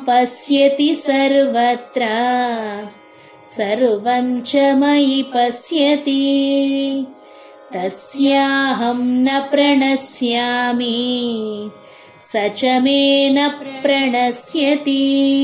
पश्यति सर्वत्र सर्वं च मयि पश्यति तस्याहं न प्रणश्यामि स च मे न प्रणश्यति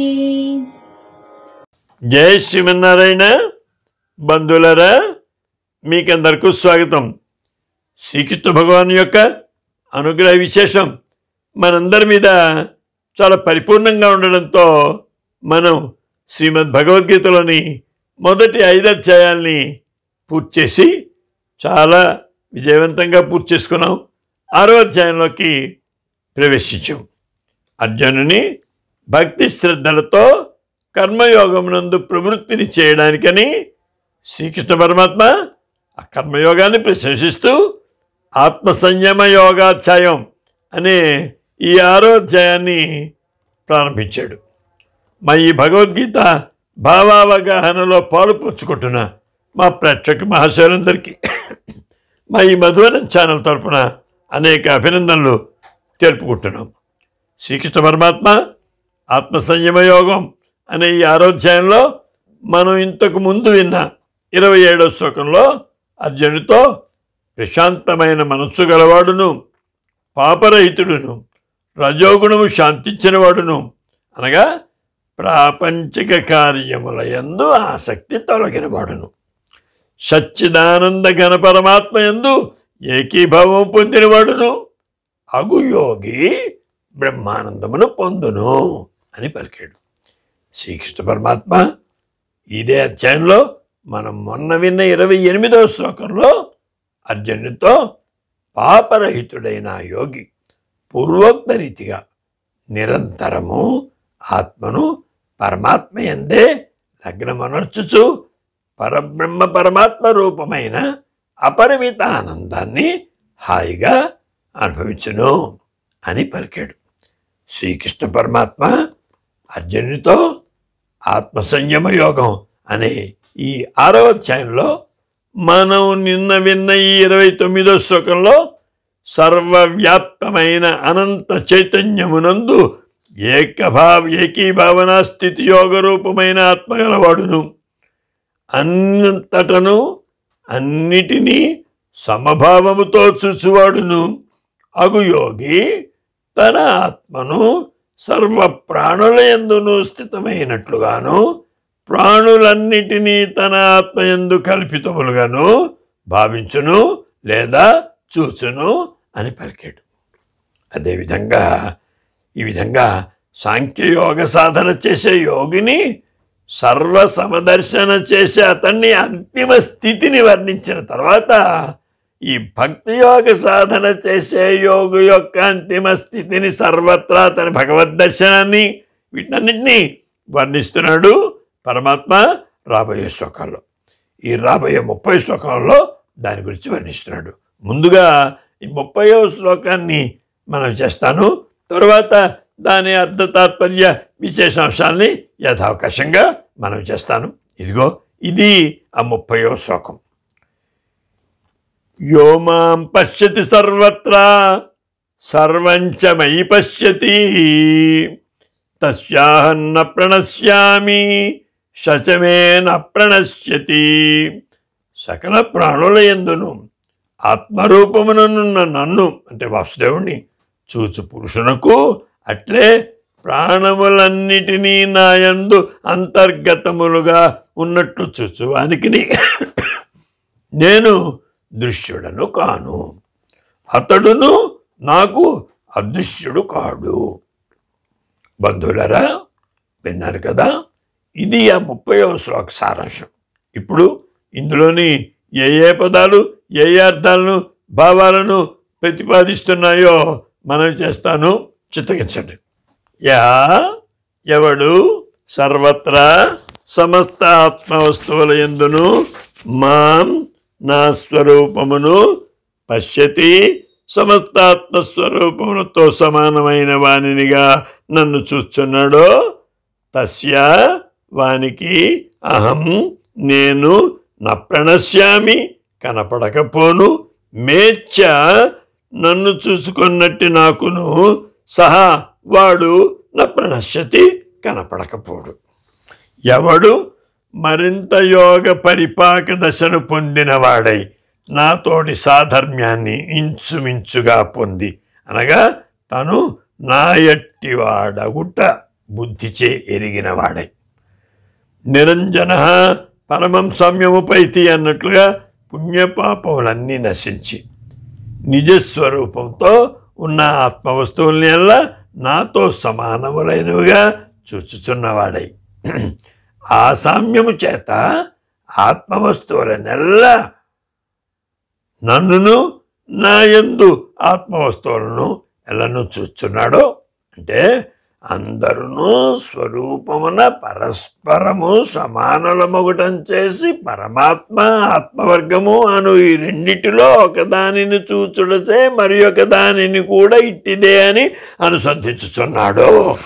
జై శ్రీమన్నారాయణ బంధువులరా మీకందరికీ స్వాగతం శ్రీకృష్ణ భగవాన్ యొక్క అనుగ్రహ విశేషం మనందరి మీద చాలా పరిపూర్ణంగా ఉండడంతో మనం శ్రీమద్ భగవద్గీతలోని మొదటి ఐదు అధ్యాయాల్ని పూర్తి చేసి చాలా విజయవంతంగా పూర్తి చేసుకున్నాం ఆరో అధ్యాయంలోకి ప్రవేశించాం అర్జునుని భక్తి శ్రద్ధలతో కర్మయోగమునందు ప్రవృత్తిని చేయడానికని శ్రీకృష్ణ పరమాత్మ ఆ కర్మయోగాన్ని ప్రశంసిస్తూ ఆత్మ సంయమ యోగాధ్యాయం అనే ఈ ఆరో అధ్యాయాన్ని ప్రారంభించాడు మా ఈ భగవద్గీత భావావగాహనలో పాలు పంచుకుంటున్న మా ప్రేక్షక మహాశయులందరికీ మా ఈ మధువనం ఛానల్ తరపున అనేక అభినందనలు తెలుపుకుంటున్నాం శ్రీకృష్ణ పరమాత్మ ఆత్మ సంయమ యోగం అనే ఈ ఆరోధ్యాయంలో మనం ఇంతకు ముందు విన్న ఇరవై ఏడో శ్లోకంలో అర్జునుడితో ప్రశాంతమైన మనస్సు గలవాడును పాపరహితుడును రజోగుణము శాంతించినవాడును అనగా ప్రాపంచిక కార్యముల యందు ఆసక్తి తొలగినవాడును సచ్చిదానంద ఘన పరమాత్మ యందు ఏకీభావం పొందినవాడును అగు యోగి బ్రహ్మానందమును పొందును అని పలికాడు శ్రీకృష్ణ పరమాత్మ ఇదే అధ్యాయంలో మనం మొన్న విన్న ఇరవై ఎనిమిదవ శ్లోకంలో అర్జునుడితో పాపరహితుడైన ఆ యోగి పూర్వోక్త రీతిగా నిరంతరము ఆత్మను పరమాత్మ ఎందే లగ్నమనర్చుచు పరబ్రహ్మ పరమాత్మ రూపమైన అపరిమిత ఆనందాన్ని హాయిగా అనుభవించును అని పలికాడు శ్రీకృష్ణ పరమాత్మ అర్జునుడితో ఆత్మ సంయమ యోగం అనే ఈ ఆరవ అధ్యాయంలో మనం నిన్న విన్న ఈ ఇరవై తొమ్మిదో శ్లోకంలో సర్వవ్యాప్తమైన అనంత చైతన్యమునందు ఏకభావ ఏకీభావన స్థితి యోగ రూపమైన ఆత్మగలవాడును అంతటను అన్నిటినీ సమభావముతో చూచువాడును అగు యోగి తన ఆత్మను సర్వ ప్రాణుల ఎందును స్థితమైనట్లుగాను ప్రాణులన్నిటినీ తన ఆత్మయందు కల్పితములుగాను భావించును లేదా చూచును అని పలికాడు అదేవిధంగా ఈ విధంగా సాంఖ్యయోగ సాధన చేసే యోగిని సర్వ సమదర్శన చేసే అతన్ని అంతిమ స్థితిని వర్ణించిన తర్వాత ఈ భక్తి యోగ సాధన చేసే యోగు యొక్క అంతిమ స్థితిని సర్వత్రా తన భగవద్ దర్శనాన్ని వీటన్నిటినీ వర్ణిస్తున్నాడు పరమాత్మ రాబోయే శ్లోకాల్లో ఈ రాబోయే ముప్పై శ్లోకంలో దాని గురించి వర్ణిస్తున్నాడు ముందుగా ఈ ముప్పైవ శ్లోకాన్ని మనం చేస్తాను తర్వాత దాని అర్ధ తాత్పర్య విశేషాంశాల్ని యథావకాశంగా మనం చేస్తాను ఇదిగో ఇది ఆ ముప్పైవ శ్లోకం యో మాం పశ్యతి సర్వత్రా సర్వంచ మయి పశ్యతి తస్యాహన్న ప్రణశ్యామి శచమే న ప్రణశ్యతి సకల ప్రాణుల ఎందును ఆత్మరూపముననున్న నన్ను అంటే వాసుదేవుణ్ణి చూచు పురుషునకు అట్లే ప్రాణములన్నిటినీ నాయందు అంతర్గతములుగా ఉన్నట్లు చూచువానికి నేను దృశ్యుడను కాను అతడును నాకు అదృశ్యుడు కాడు బంధువులరా విన్నారు కదా ఇది ఆ ముప్పైవ శ్లోక సారాంశం ఇప్పుడు ఇందులోని ఏ ఏ పదాలు ఏ ఏ అర్థాలను భావాలను ప్రతిపాదిస్తున్నాయో మనం చేస్తాను చిత్తగించండి యా ఎవడు సర్వత్రా సమస్త ఆత్మ వస్తువుల ఎందును మాం నా స్వరూపమును పశ్యతి సమస్త ఆత్మస్వరూపములతో సమానమైన వానినిగా నన్ను చూస్తున్నాడో తస్య వానికి అహం నేను న ప్రణశ్యామి కనపడకపోను మేచ్చ నన్ను చూసుకున్నట్టు నాకును సహా వాడు న ప్రణశ్యతి కనపడకపోడు ఎవడు మరింత యోగ పరిపాక దశను పొందినవాడై నాతోటి సాధర్మ్యాన్ని ఇంచుమించుగా పొంది అనగా తను నా ఎట్టివాడగుట బుద్ధిచే ఎరిగినవాడై నిరంజన పరమం సౌమ్యముపైతి అన్నట్లుగా పుణ్యపాపములన్నీ నశించి నిజస్వరూపంతో ఉన్న ఆత్మవస్తువుల్ని అల్లా నాతో సమానములైనవిగా చూచుచున్నవాడై ఆ సామ్యము చేత ఆత్మవస్తువులనెల్లా నన్నును నా యందు ఆత్మవస్తువులను ఎలను చూస్తున్నాడో అంటే అందరును స్వరూపమున పరస్పరము సమానులమొగటం చేసి పరమాత్మ ఆత్మవర్గము అను ఈ రెండిటిలో ఒకదానిని చూచుడసే మరి ఒక దానిని కూడా ఇట్టిదే అని అనుసంధించుచున్నాడు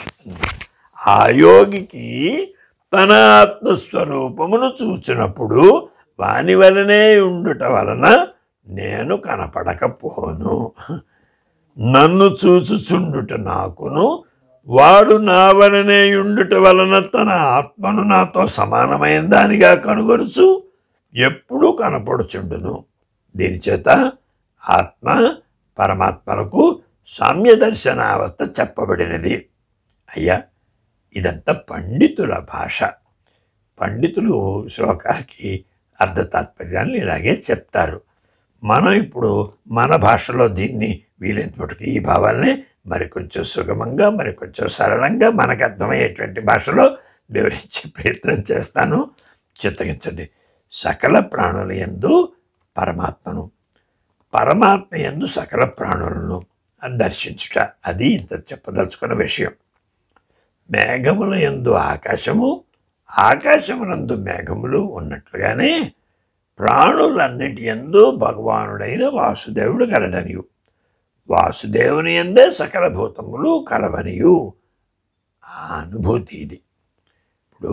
ఆ యోగికి తన ఆత్మస్వరూపమును చూచినప్పుడు వాని వలనే ఉండుట వలన నేను కనపడకపోను నన్ను చూచుచుండుట నాకును వాడు నా వలనే ఉండుట వలన తన ఆత్మను నాతో సమానమైన దానిగా కనుగొరుచు ఎప్పుడూ కనపడుచుండును దీని చేత ఆత్మ పరమాత్మలకు సామ్య దర్శనావస్థ చెప్పబడినది అయ్యా ఇదంతా పండితుల భాష పండితులు శ్లోకాలకి అర్ధ తాత్పర్యాన్ని ఇలాగే చెప్తారు మనం ఇప్పుడు మన భాషలో దీన్ని వీలైనంత మటుకు ఈ భావాల్ని మరికొంచెం సుగమంగా మరికొంచెం సరళంగా మనకు అర్థమయ్యేటువంటి భాషలో వివరించే ప్రయత్నం చేస్తాను చిత్తగించండి సకల ప్రాణుల యందు పరమాత్మను పరమాత్మ యందు సకల ప్రాణులను దర్శించుట అది ఇంత చెప్పదలుచుకున్న విషయం మేఘముల యందు ఆకాశము ఆకాశమునందు మేఘములు ఉన్నట్లుగానే ప్రాణులన్నిటి యందు భగవానుడైన వాసుదేవుడు కలడనియు వాసుదేవుని ఎందే సకల భూతములు కలవనియు ఆ అనుభూతి ఇది ఇప్పుడు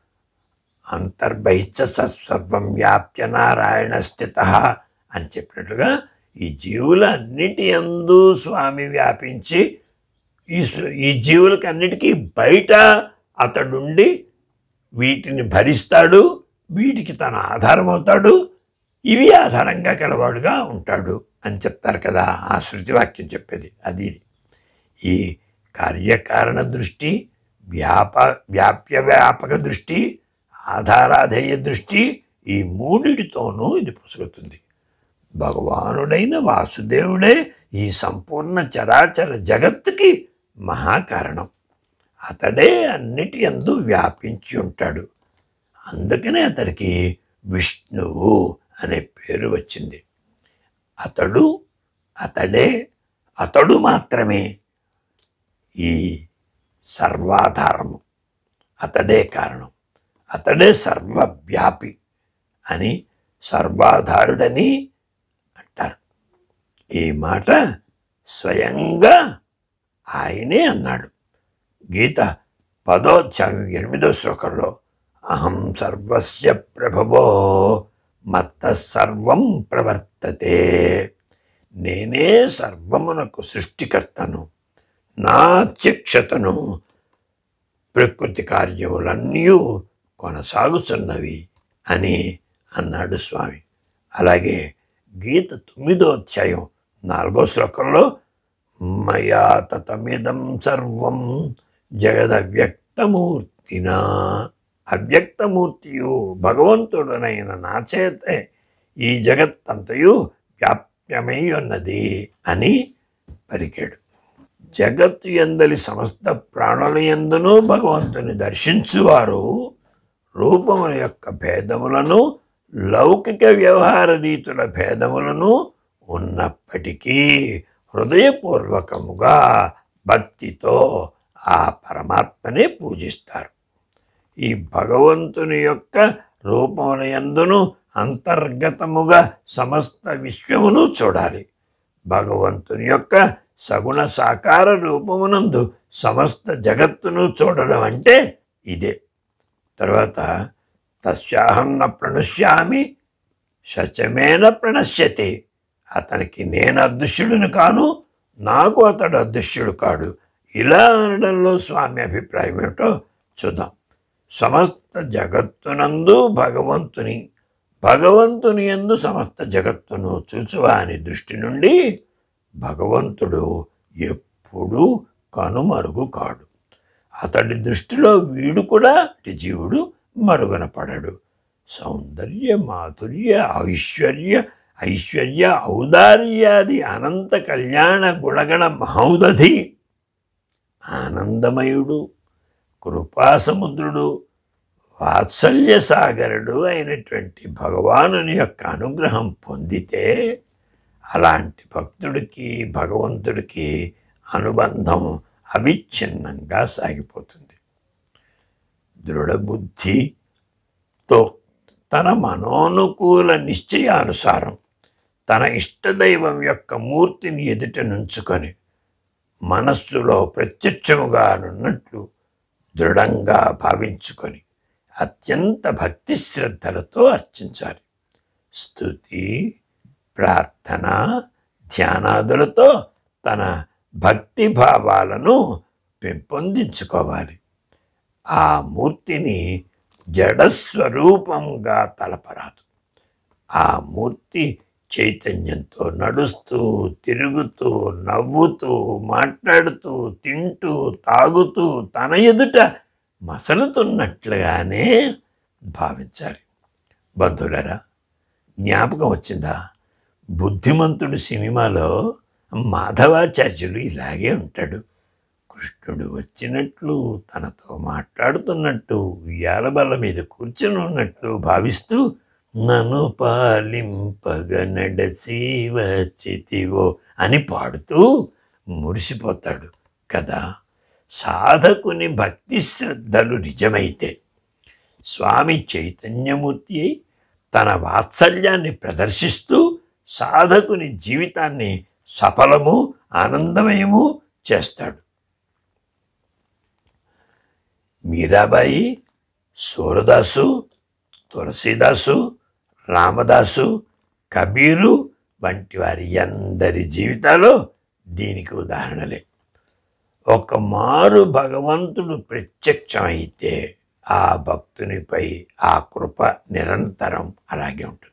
అంతర్బహిచ్చ సర్వం వ్యాప్య నారాయణ స్థిత అని చెప్పినట్లుగా ఈ జీవులన్నిటి యందు స్వామి వ్యాపించి ఈ స్- ఈ జీవులకి అన్నిటికీ బయట అతడుండి వీటిని భరిస్తాడు వీటికి తన ఆధారం అవుతాడు ఇవి ఆధారంగా కలవాడుగా ఉంటాడు అని చెప్తారు కదా ఆ శృతి వాక్యం చెప్పేది అది ఇది. ఈ కార్యకారణ దృష్టి వ్యాప వ్యాప్య వ్యాపక దృష్టి ఆధారాధేయ దృష్టి ఈ మూడిటితోనూ ఇది పొసుగుతుంది భగవానుడైన వాసుదేవుడే ఈ సంపూర్ణ చరాచర జగత్తుకి మహాకారణం అతడే అన్నిటి యందు వ్యాపించి ఉంటాడు అందుకనే అతడికి విష్ణువు అనే పేరు వచ్చింది అతడు అతడే అతడు మాత్రమే ఈ సర్వాధారము అతడే కారణం అతడే సర్వవ్యాపి అని సర్వాధారుడని అంటారు ఈ మాట స్వయంగా ఆయనే అన్నాడు గీత పదోధ్యాయం ఎనిమిదో శ్లోకంలో అహం సర్వస్య ప్రభవో మత్త సర్వం ప్రవర్తతే నేనే సర్వమునకు సృష్టికర్తను నా అధ్యక్షతను ప్రకృతి కార్యములన్నీ కొనసాగుతున్నవి అని అన్నాడు స్వామి అలాగే గీత తొమ్మిదో అధ్యాయం నాలుగో శ్లోకంలో మయా తతమిదం సర్వం జగదవ్యక్తమూర్తినా అవ్యక్తమూర్తియు భగవంతుడనైన నా చేతే ఈ జగత్తంతయు వ్యాప్యమై ఉన్నది అని పలికాడు జగత్తు ఎందలి సమస్త ప్రాణుల ఎందును భగవంతుని దర్శించువారు రూపముల యొక్క భేదములను లౌకిక వ్యవహార రీతుల భేదములను ఉన్నప్పటికీ హృదయపూర్వకముగా భక్తితో ఆ పరమాత్మనే పూజిస్తారు ఈ భగవంతుని యొక్క రూపముల యందును అంతర్గతముగా సమస్త విశ్వమును చూడాలి భగవంతుని యొక్క సగుణ సాకార రూపమునందు సమస్త జగత్తును చూడడం అంటే ఇదే తర్వాత తస్యాహం న ప్రణశ్యామి శచమేన ప్రణశ్యతే అతనికి నేను అదృశ్యుడిని కాను నాకు అతడు అదృశ్యుడు కాడు ఇలా అనడంలో స్వామి అభిప్రాయం ఏమిటో చూద్దాం సమస్త జగత్తునందు భగవంతుని భగవంతుని యందు సమస్త జగత్తును చూచువాని దృష్టి నుండి భగవంతుడు ఎప్పుడూ కనుమరుగు కాడు అతడి దృష్టిలో వీడు కూడా అంటే జీవుడు మరుగున పడడు సౌందర్య మాధుర్య ఐశ్వర్య ఐశ్వర్య ఔదార్యాది అనంత కళ్యాణ గుణగణ మహౌదధి ఆనందమయుడు కృపాసముద్రుడు వాత్సల్య సాగరుడు అయినటువంటి భగవానుని యొక్క అనుగ్రహం పొందితే అలాంటి భక్తుడికి భగవంతుడికి అనుబంధం అవిచ్ఛిన్నంగా సాగిపోతుంది దృఢబుద్ధితో తన మనోనుకూల నిశ్చయానుసారం తన ఇష్టదైవం యొక్క మూర్తిని ఎదుట నుంచుకొని మనస్సులో ప్రత్యక్షముగానున్నట్లు దృఢంగా భావించుకొని అత్యంత భక్తి శ్రద్ధలతో అర్చించాలి స్తుతి ప్రార్థన ధ్యానాదులతో తన భక్తి భావాలను పెంపొందించుకోవాలి ఆ మూర్తిని జడస్వరూపంగా తలపరాదు ఆ మూర్తి చైతన్యంతో నడుస్తూ తిరుగుతూ నవ్వుతూ మాట్లాడుతూ తింటూ తాగుతూ తన ఎదుట మసలుతున్నట్లుగానే భావించాలి బంధువులరా జ్ఞాపకం వచ్చిందా బుద్ధిమంతుడు సినిమాలో మాధవాచార్యులు ఇలాగే ఉంటాడు కృష్ణుడు వచ్చినట్లు తనతో మాట్లాడుతున్నట్టు ఉయ్యాల బల్ల మీద కూర్చుని ఉన్నట్లు భావిస్తూ నన్ను పాలింపగ నడసి వచ్చితివో అని పాడుతూ మురిసిపోతాడు కదా సాధకుని భక్తి శ్రద్ధలు నిజమైతే స్వామి చైతన్యమూర్తి అయి తన వాత్సల్యాన్ని ప్రదర్శిస్తూ సాధకుని జీవితాన్ని సఫలము ఆనందమయము చేస్తాడు మీరాబాయి సూరదాసు తులసీదాసు రామదాసు కబీరు వంటి వారి అందరి జీవితాలు దీనికి ఉదాహరణలే ఒక మారు భగవంతుడు ప్రత్యక్షమైతే ఆ భక్తునిపై ఆ కృప నిరంతరం అలాగే ఉంటుంది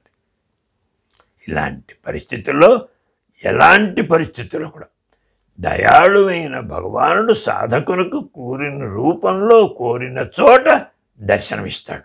ఇలాంటి పరిస్థితుల్లో ఎలాంటి పరిస్థితుల్లో కూడా దయాళువైన భగవానుడు సాధకునికి కోరిన రూపంలో కోరిన చోట దర్శనమిస్తాడు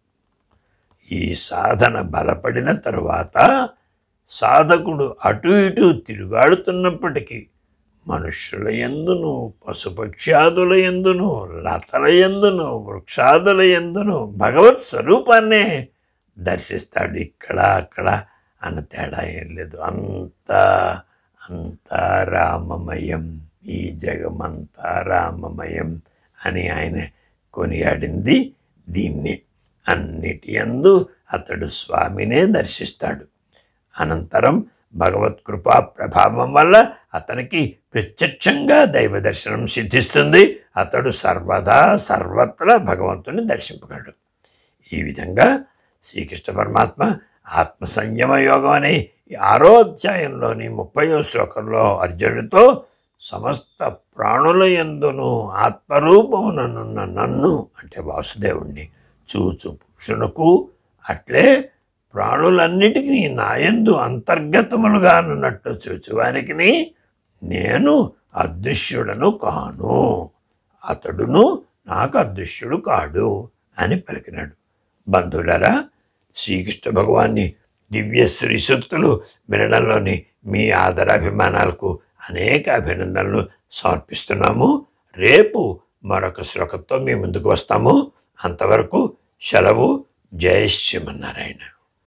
ఈ సాధన బలపడిన తరువాత సాధకుడు అటు ఇటు తిరుగాడుతున్నప్పటికీ మనుష్యుల ఎందును పశుపక్ష్యాదుల ఎందును లతల ఎందును వృక్షాదుల ఎందును భగవత్ స్వరూపాన్నే దర్శిస్తాడు ఇక్కడ అక్కడ అన్న తేడా ఏం లేదు అంతా అంతా రామమయం ఈ జగమంతా రామమయం అని ఆయన కొనియాడింది దీన్ని అన్నిటి యందు అతడు స్వామినే దర్శిస్తాడు అనంతరం భగవత్ కృపా ప్రభావం వల్ల అతనికి ప్రత్యక్షంగా దైవ దర్శనం సిద్ధిస్తుంది అతడు సర్వదా సర్వత్రా భగవంతుని దర్శింపగలడు ఈ విధంగా శ్రీకృష్ణ పరమాత్మ ఆత్మ సంయమ యోగం అనే ఈ ఆరో అధ్యాయంలోని ముప్పయో శ్లోకంలో అర్జునుడితో సమస్త ప్రాణుల ఎందును ఆత్మరూపముననున్న నన్ను అంటే వాసుదేవుణ్ణి చూచు పురుషునకు అట్లే ప్రాణులన్నిటికీ నాయందు అంతర్గతములుగా నున్నట్టు చూచువానికి నేను అదృశ్యుడను కాను అతడును నాకు అదృశ్యుడు కాడు అని పలికినాడు బంధువులరా శ్రీకృష్ణ భగవాన్ని దివ్య శ్రీ సూక్తులు వినడంలోని మీ ఆదరాభిమానాలకు అనేక అభినందనలు సమర్పిస్తున్నాము రేపు మరొక శ్లోకంతో మీ ముందుకు వస్తాము అంతవరకు సెలవు జయ శ్రీమన్నారాయణ